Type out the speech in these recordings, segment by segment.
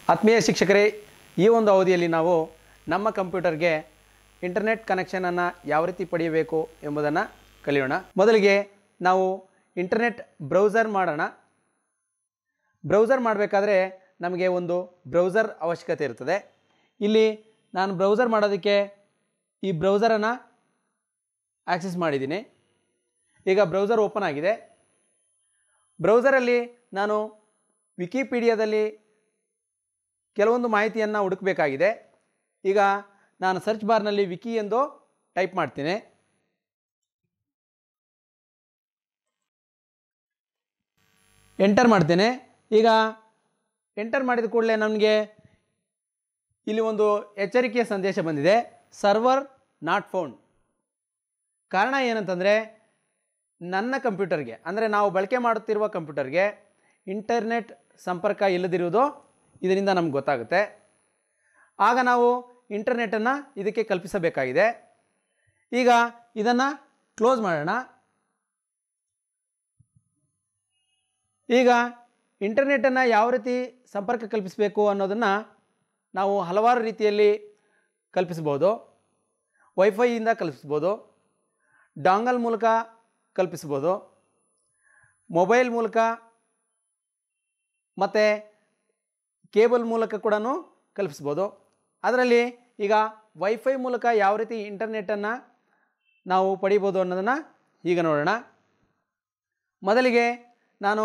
ಆತ್ಮೀಯ ಶಿಕ್ಷಕರೇ ಈ ಒಂದು ಅವಧಿಯಲ್ಲಿ ನಾವು ನಮ್ಮ ಕಂಪ್ಯೂಟರ್ಗೆ ಇಂಟರ್ನೆಟ್ ಕನೆಕ್ಷನನ್ನು ಯಾವ ರೀತಿ ಪಡೆಯಬೇಕು ಎಂಬುದನ್ನು ಕಲಿಯೋಣ ಮೊದಲಿಗೆ ನಾವು ಇಂಟರ್ನೆಟ್ ಬ್ರೌಸರ್ ಮಾಡೋಣ ಬ್ರೌಸರ್ ಮಾಡಬೇಕಾದ್ರೆ ನಮಗೆ ಒಂದು ಬ್ರೌಸರ್ ಅವಶ್ಯಕತೆ ಇರ್ತದೆ ಇಲ್ಲಿ ನಾನು ಬ್ರೌಸರ್ ಮಾಡೋದಕ್ಕೆ ಈ ಬ್ರೌಸರನ್ನು ಆಕ್ಸೆಸ್ ಮಾಡಿದ್ದೀನಿ ಈಗ ಬ್ರೌಸರ್ ಓಪನ್ ಆಗಿದೆ ಬ್ರೌಸರಲ್ಲಿ ನಾನು ವಿಕಿಪೀಡಿಯಾದಲ್ಲಿ ಕೆಲವೊಂದು ಮಾಹಿತಿಯನ್ನು ಹುಡುಕಬೇಕಾಗಿದೆ ಈಗ ನಾನು ಸರ್ಚ್ ಬಾರ್ನಲ್ಲಿ ವಿಕಿ ಎಂದು ಟೈಪ್ ಮಾಡ್ತೀನಿ ಎಂಟರ್ ಮಾಡ್ತೇನೆ ಈಗ ಎಂಟರ್ ಮಾಡಿದ ಕೂಡಲೇ ನನಗೆ ಇಲ್ಲಿ ಒಂದು ಎಚ್ಚರಿಕೆಯ ಸಂದೇಶ ಬಂದಿದೆ ಸರ್ವರ್ ನಾಟ್ ಫೌಂಡ್ ಕಾರಣ ಏನಂತಂದರೆ ನನ್ನ ಕಂಪ್ಯೂಟರ್ಗೆ ಅಂದರೆ ನಾವು ಬಳಕೆ ಮಾಡುತ್ತಿರುವ ಕಂಪ್ಯೂಟರ್ಗೆ ಇಂಟರ್ನೆಟ್ ಸಂಪರ್ಕ ಇಲ್ಲದಿರುವುದು ಇದರಿಂದ ನಮ್ಗೆ ಗೊತ್ತಾಗುತ್ತೆ ಆಗ ನಾವು ಇಂಟರ್ನೆಟನ್ನು ಇದಕ್ಕೆ ಕಲ್ಪಿಸಬೇಕಾಗಿದೆ ಈಗ ಇದನ್ನು ಕ್ಲೋಸ್ ಮಾಡೋಣ ಈಗ ಇಂಟರ್ನೆಟನ್ನು ಯಾವ ರೀತಿ ಸಂಪರ್ಕ ಕಲ್ಪಿಸಬೇಕು ಅನ್ನೋದನ್ನು ನಾವು ಹಲವಾರು ರೀತಿಯಲ್ಲಿ ಕಲ್ಪಿಸ್ಬೋದು ವೈಫೈಯಿಂದ ಕಲ್ಪಿಸ್ಬೋದು ಡಾಂಗಲ್ ಮೂಲಕ ಕಲ್ಪಿಸ್ಬೋದು ಮೊಬೈಲ್ ಮೂಲಕ ಮತ್ತು ಕೇಬಲ್ ಮೂಲಕ ಕೂಡ ಕಲ್ಪಿಸ್ಬೋದು ಅದರಲ್ಲಿ ಈಗ ವೈಫೈ ಮೂಲಕ ಯಾವ ರೀತಿ ಇಂಟರ್ನೆಟನ್ನು ನಾವು ಪಡಿಬೋದು ಅನ್ನೋದನ್ನು ಈಗ ನೋಡೋಣ ಮೊದಲಿಗೆ ನಾನು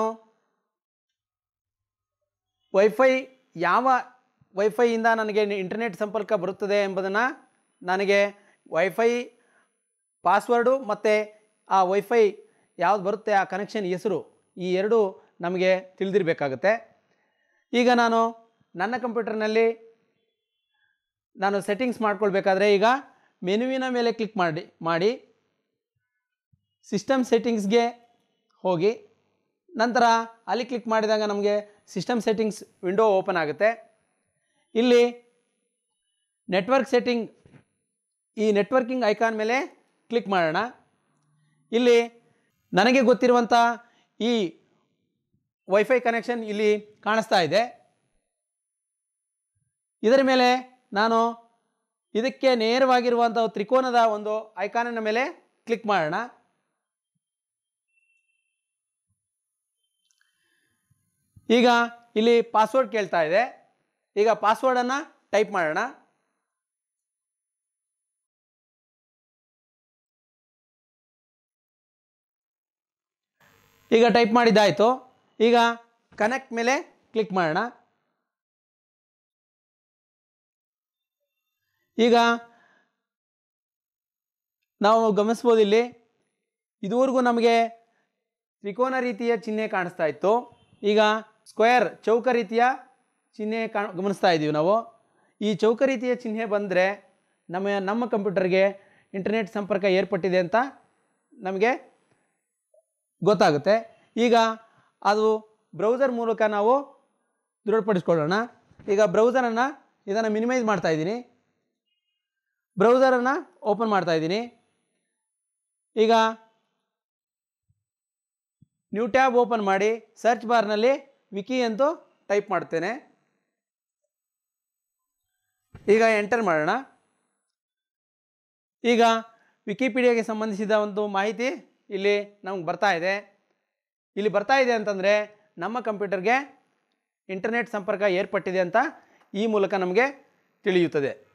ವೈಫೈ ಯಾವ ವೈಫೈಯಿಂದ ನನಗೆ ಇಂಟರ್ನೆಟ್ ಸಂಪರ್ಕ ಬರುತ್ತದೆ ಎಂಬುದನ್ನು ನನಗೆ ವೈಫೈ ಪಾಸ್ವರ್ಡು ಮತ್ತು ಆ ವೈಫೈ ಯಾವ್ದು ಬರುತ್ತೆ ಆ ಕನೆಕ್ಷನ್ ಹೆಸರು ಈ ಎರಡು ನಮಗೆ ತಿಳಿದಿರಬೇಕಾಗುತ್ತೆ ಈಗ ನಾನು ನನ್ನ ಕಂಪ್ಯೂಟರ್ನಲ್ಲಿ ನಾನು ಸೆಟ್ಟಿಂಗ್ಸ್ ಮಾಡ್ಕೊಳ್ಬೇಕಾದ್ರೆ ಈಗ ಮೆನುವಿನ ಮೇಲೆ ಕ್ಲಿಕ್ ಮಾಡಿ ಮಾಡಿ ಸಿಸ್ಟಮ್ ಸೆಟ್ಟಿಂಗ್ಸ್ಗೆ ಹೋಗಿ ನಂತರ ಅಲ್ಲಿ ಕ್ಲಿಕ್ ಮಾಡಿದಾಗ ನಮಗೆ ಸಿಸ್ಟಮ್ ಸೆಟ್ಟಿಂಗ್ಸ್ ವಿಂಡೋ ಓಪನ್ ಆಗುತ್ತೆ ಇಲ್ಲಿ ನೆಟ್ವರ್ಕ್ ಸೆಟ್ಟಿಂಗ್ ಈ ನೆಟ್ವರ್ಕಿಂಗ್ ಐಕಾನ್ ಮೇಲೆ ಕ್ಲಿಕ್ ಮಾಡೋಣ ಇಲ್ಲಿ ನನಗೆ ಗೊತ್ತಿರುವಂಥ ಈ ವೈಫೈ ಕನೆಕ್ಷನ್ ಇಲ್ಲಿ ಕಾಣಿಸ್ತಾ ಇದೆ ಇದರ ಮೇಲೆ ನಾನು ಇದಕ್ಕೆ ನೇರವಾಗಿರುವಂಥ ತ್ರಿಕೋನದ ಒಂದು ಐಕಾನಿನ ಮೇಲೆ ಕ್ಲಿಕ್ ಮಾಡೋಣ ಈಗ ಇಲ್ಲಿ ಪಾಸ್ವರ್ಡ್ ಕೇಳ್ತಾ ಇದೆ ಈಗ ಪಾಸ್ವರ್ಡನ್ನು ಟೈಪ್ ಮಾಡೋಣ ಈಗ ಟೈಪ್ ಮಾಡಿದ್ದಾಯಿತು ಈಗ ಕನೆಕ್ಟ್ ಮೇಲೆ ಕ್ಲಿಕ್ ಮಾಡೋಣ ಈಗ ನಾವು ಗಮನಿಸ್ಬೋದು ಇಲ್ಲಿ ಇದುವರೆಗೂ ನಮಗೆ ತ್ರಿಕೋನ ರೀತಿಯ ಚಿಹ್ನೆ ಕಾಣಿಸ್ತಾ ಇತ್ತು ಈಗ ಸ್ಕ್ವೇರ್ ಚೌಕ ರೀತಿಯ ಚಿಹ್ನೆ ಕಾ ಗಮನಿಸ್ತಾ ಇದ್ದೀವಿ ನಾವು ಈ ಚೌಕ ರೀತಿಯ ಚಿಹ್ನೆ ಬಂದರೆ ನಮ್ಮ ನಮ್ಮ ಕಂಪ್ಯೂಟರ್ಗೆ ಇಂಟರ್ನೆಟ್ ಸಂಪರ್ಕ ಏರ್ಪಟ್ಟಿದೆ ಅಂತ ನಮಗೆ ಗೊತ್ತಾಗುತ್ತೆ ಈಗ ಅದು ಬ್ರೌಸರ್ ಮೂಲಕ ನಾವು ದೃಢಪಡಿಸ್ಕೊಳ್ಳೋಣ ಈಗ ಬ್ರೌಸರನ್ನು ಇದನ್ನು ಮಿನಿಮೈಸ್ ಮಾಡ್ತಾ ಇದ್ದೀನಿ ಬ್ರೌಸರನ್ನು ಓಪನ್ ಮಾಡ್ತಾ ಇದ್ದೀನಿ ಈಗ ನ್ಯೂ ಟ್ಯಾಬ್ ಓಪನ್ ಮಾಡಿ ಸರ್ಚ್ ಬಾರ್ನಲ್ಲಿ ವಿಕಿ ಎಂದು ಟೈಪ್ ಮಾಡ್ತೇನೆ ಈಗ ಎಂಟರ್ ಮಾಡೋಣ ಈಗ ವಿಕಿಪೀಡಿಯಾಗೆ ಸಂಬಂಧಿಸಿದ ಒಂದು ಮಾಹಿತಿ ಇಲ್ಲಿ ನಮ್ಗೆ ಬರ್ತಾ ಇದೆ ಇಲ್ಲಿ ಬರ್ತಾ ಇದೆ ಅಂತಂದರೆ ನಮ್ಮ ಕಂಪ್ಯೂಟರ್ಗೆ ಇಂಟರ್ನೆಟ್ ಸಂಪರ್ಕ ಏರ್ಪಟ್ಟಿದೆ ಅಂತ ಈ ಮೂಲಕ ನಮಗೆ ತಿಳಿಯುತ್ತದೆ